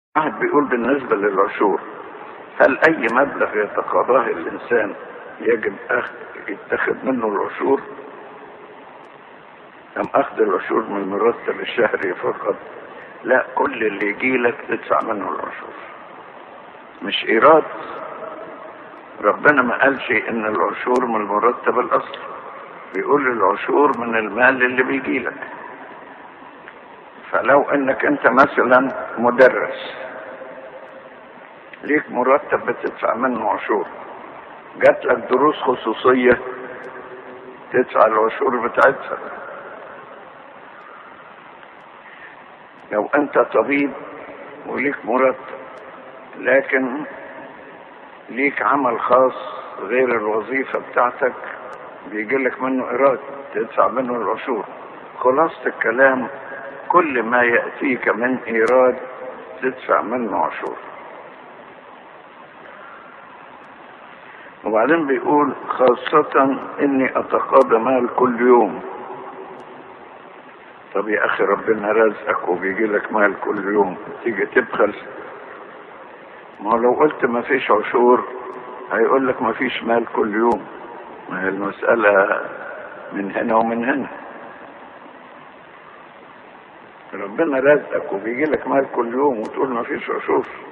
واحد بيقول بالنسبة للعشور هل أي مبلغ يتقاضاه الإنسان يجب أخذ يتخذ منه العشور أم أخذ العشور من المرتب الشهري فقط لا كل اللي يجي لك تدفع منه العشور مش إيراد ربنا ما قالش إن العشور من المرتب الأصلي بيقول العشور من المال اللي بيجي لك فلو انك انت مثلا مدرس ليك مرتب بتدفع منه عشور جات لك دروس خصوصية تدفع العشور بتاعتها لو انت طبيب وليك مرتب لكن ليك عمل خاص غير الوظيفة بتاعتك بيجي لك منه إيراد تدفع منه العشور خلاصة الكلام كل ما يأتيك من إيراد تدفع منه عشور وبعدين بيقول خاصة إني أتقاضى مال كل يوم طب يا أخي ربنا رزقك وبيجي لك مال كل يوم تيجي تبخل ما هو لو قلت ما فيش عشور هيقول لك ما فيش مال كل يوم ما هي المسألة من هنا ومن هنا ربنا رزقك وبيجي لك مال كل يوم وتقول ما فيش عشور